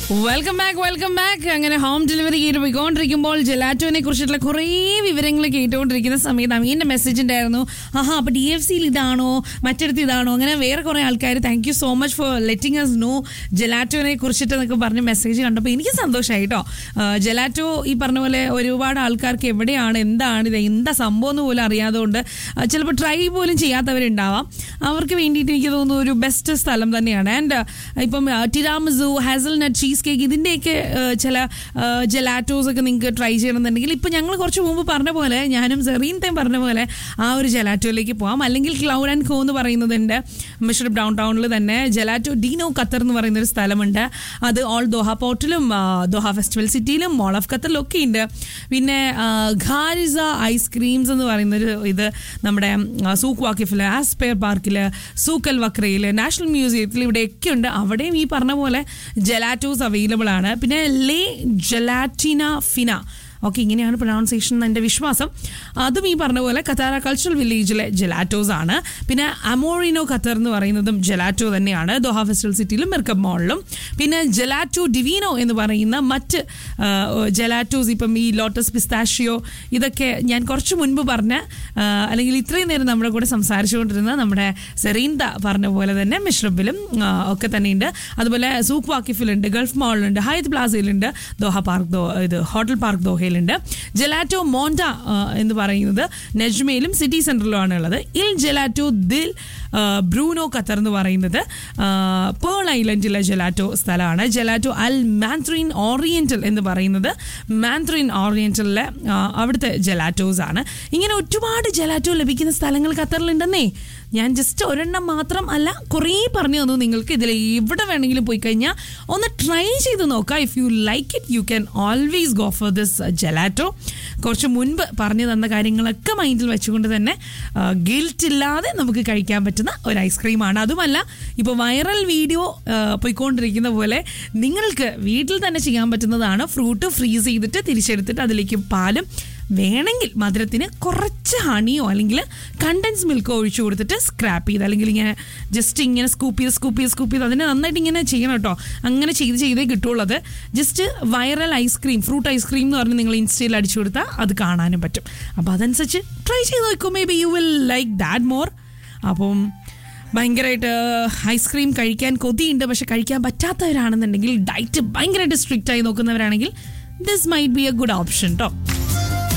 welcome back welcome back അങ്ങനെ home delivery ചെയ്ത് പോയിക്കൊണ്ടിരിക്കുമ്പോൾ ജെലാറ്റോനെ കുറിച്ചിട്ടുള്ള കുറേ വിവരങ്ങൾ കേട്ടുകൊണ്ടിരിക്കുന്ന സമയത്ത് അമീൻ്റെ മെസ്സേജ് ഉണ്ടായിരുന്നു ആഹാ അപ്പൊ ഡി എഫ് സിയിൽ ഇതാണോ മറ്റിടത്ത് ഇതാണോ അങ്ങനെ വേറെ കുറെ ആൾക്കാർ thank you so much for letting us know ജെലാറ്റോനെ കുറിച്ചിട്ട് എന്നൊക്കെ പറഞ്ഞ് മെസ്സേജ് കണ്ടപ്പോൾ എനിക്ക് സന്തോഷമായി കേട്ടോ ജെലാറ്റോ ഈ പറഞ്ഞ പോലെ ഒരുപാട് ആൾക്കാർക്ക് എവിടെയാണ് എന്താണ് ഇത് എന്താ സംഭവം എന്ന് പോലും അറിയാത്തതുകൊണ്ട് ചിലപ്പോൾ ട്രൈ പോലും ചെയ്യാത്തവരുണ്ടാവാം അവർക്ക് വേണ്ടിയിട്ട് എനിക്ക് തോന്നുന്നു ഒരു ബെസ്റ്റ് സ്ഥലം തന്നെയാണ് ആൻഡ് ഇപ്പം ടിരാമസു ഹാസൽനട്ട് ചീസ് കേക്ക് ഇതിൻ്റെയൊക്കെ ആ, ചില ജെലാറ്റോസ് ഒക്കെ നിങ്ങൾക്ക് ട്രൈ ചെയ്യണമെന്നുണ്ടെങ്കിൽ ഇപ്പം ഞങ്ങൾ കുറച്ച് മുമ്പ് പറഞ്ഞ പോലെ ഞാനും സെറീൻതയും പറഞ്ഞ പോലെ ആ ഒരു ജെലാറ്റോയിലേക്ക് പോവാം അല്ലെങ്കിൽ ക്ലൗഡ് ആൻഡ് കോ എന്ന് പറയുന്നതുണ്ട് മിഷർ ഡൗൺ ടൗണിൽ തന്നെ ജെലാറ്റോ ഡീനോ ഖത്തർ എന്ന് പറയുന്ന ഒരു സ്ഥലമുണ്ട് അത് ഓൾ ദോഹ പോർട്ടിലും ആ, ദോഹ ഫെസ്റ്റിവൽ സിറ്റിയിലും മോൾ ഓഫ് ഖത്തറിലും ഒക്കെ ഉണ്ട് പിന്നെ ആ, ഖാരിസ ഐസ്ക്രീംസ് എന്ന് പറയുന്നൊരു ഇത് നമ്മുടെ ആ, സൂക്ക് വാക്കിഫിൽ ആസ്പെയർ പാർക്കിൽ സൂക്കൽ വക്രയിൽ നാഷണൽ മ്യൂസിയത്തിൽ ഇവിടെയൊക്കെ ഉണ്ട് അവിടെയും ഈ പറഞ്ഞ പോലെ ജെലാറ്റോസ് അവൈലബിൾ ആണ് പിന്നെ ലേ ജെലാറ്റിന ഫിന ഓക്കെ ഇങ്ങനെയാണ് പ്രൊനൗൺസിയേഷൻ എന്ന് എൻ്റെ വിശ്വാസം അതും ഈ പറഞ്ഞ പോലെ കത്താര കൾച്ചറൽ വില്ലേജിലെ ജെലാറ്റോസ് ആണ് പിന്നെ അമോറിനോ ഖത്തർ എന്ന് പറയുന്നതും ജെലാറ്റോ തന്നെയാണ് ദോഹ ഫെസ്റ്റിവൽ സിറ്റിയിലും മെർക്കബ് മോളിലും പിന്നെ ജെലാറ്റോ ഡിവീനോ എന്ന് പറയുന്ന മറ്റ് ആ, ജെലാറ്റോസ് ഇപ്പം ഈ ലോട്ടസ് പിസ്താഷിയോ ഇതൊക്കെ ഞാൻ കുറച്ച് മുൻപ് പറഞ്ഞ ആ, അല്ലെങ്കിൽ ഇത്രയും നേരം നമ്മുടെ കൂടെ സംസാരിച്ചുകൊണ്ടിരുന്ന നമ്മുടെ സെറീന്ത പറഞ്ഞ പോലെ തന്നെ മിഷ്റബിലും ആ, ഒക്കെ തന്നെയുണ്ട് അതുപോലെ സൂക്ക് വാക്കിഫിലുണ്ട് ഗൾഫ് മോളിലുണ്ട് ഹൈത്ത് പ്ലാസയിലുണ്ട് ദോഹ പാർക്ക് ദോ ഇത് ഹോട്ടൽ പാർക്ക് ദോഹയിലുണ്ട് ജെലാറ്റോ മോണ്ട ആ, എന്ന് പറയുന്നത് നെജ്മയിലും സിറ്റി സെൻറ്ററിലുമാണ് ഉള്ളത് ഇൽ ജെലാറ്റോ ദിൽ ആ, ബ്രൂനോ ഖത്തർ എന്ന് പറയുന്നത് പേൾ ഐലൻഡിലെ ജെലാറ്റോ സ്ഥലമാണ് ജെലാറ്റോ അൽ മാൻത്രീൻ ഓറിയന്റൽ എന്ന് പറയുന്നത് മാൻത്രീൻ ഓറിയന്റലിലെ ആ, അവിടുത്തെ ജെലാറ്റോസ് ആണ് ഇങ്ങനെ ഒരുപാട് ജെലാറ്റോ ലഭിക്കുന്ന സ്ഥലങ്ങൾ ഖത്തറിലുണ്ടെന്നേ ഞാൻ ജസ്റ്റ് ഒരെണ്ണം മാത്രം അല്ല കുറേ പറഞ്ഞു തന്നു നിങ്ങൾക്ക് ഇതിൽ എവിടെ വേണമെങ്കിലും പോയി കഴിഞ്ഞാൽ ഒന്ന് ട്രൈ ചെയ്ത് നോക്കാം if you like it you can always go for this gelato കുറച്ച് മുൻപ് പറഞ്ഞു തന്ന കാര്യങ്ങളൊക്കെ മൈൻഡിൽ വെച്ചുകൊണ്ട് തന്നെ ഗിൽറ്റ് ഇല്ലാതെ നമുക്ക് കഴിക്കാൻ പറ്റുന്ന ഒരു ഐസ്ക്രീമാണ് അതുമല്ല ഇപ്പോൾ വൈറൽ വീഡിയോ പോയിക്കൊണ്ടിരിക്കുന്ന പോലെ നിങ്ങൾക്ക് വീട്ടിൽ തന്നെ ചെയ്യാൻ പറ്റുന്നതാണ് ഫ്രൂട്ട് ഫ്രീസ് ചെയ്തിട്ട് തിരിച്ചെടുത്തിട്ട് അതിലേക്ക് പാലും വേണമെങ്കിൽ മധുരത്തിന് കുറച്ച് ഹണിയോ അല്ലെങ്കിൽ കണ്ടൻസ് മിൽക്കോ ഒഴിച്ചു കൊടുത്തിട്ട് സ്ക്രാപ്പ് ചെയ്ത് അല്ലെങ്കിൽ ഇങ്ങനെ ജസ്റ്റ് ഇങ്ങനെ സ്കൂപ്പ് ചെയ്ത് സ്കൂപ്പ് ചെയ്ത് സ്കൂപ്പ് ചെയ്ത് അതിനെ നന്നായിട്ട് ഇങ്ങനെ ചെയ്യണം കേട്ടോ അങ്ങനെ ചെയ്ത് ചെയ്തേ കിട്ടുള്ളൂ അത് just viral ice cream fruit ice cream എന്ന് പറഞ്ഞ് നിങ്ങൾ ഇൻസ്റ്റയിൽ അടിച്ചു കൊടുത്താൽ അത് കാണാനും പറ്റും അപ്പോൾ അതനുസരിച്ച് ട്രൈ ചെയ്ത് നോക്കും maybe you will like that more അപ്പം ഭയങ്കരമായിട്ട് ഐസ്ക്രീം കഴിക്കാൻ കൊതിയുണ്ട് പക്ഷെ കഴിക്കാൻ പറ്റാത്തവരാണെന്നുണ്ടെങ്കിൽ ഡയറ്റ് ഭയങ്കരമായിട്ട് സ്ട്രിക്റ്റ് ആയി നോക്കുന്നവരാണെങ്കിൽ this might be a good option കേട്ടോ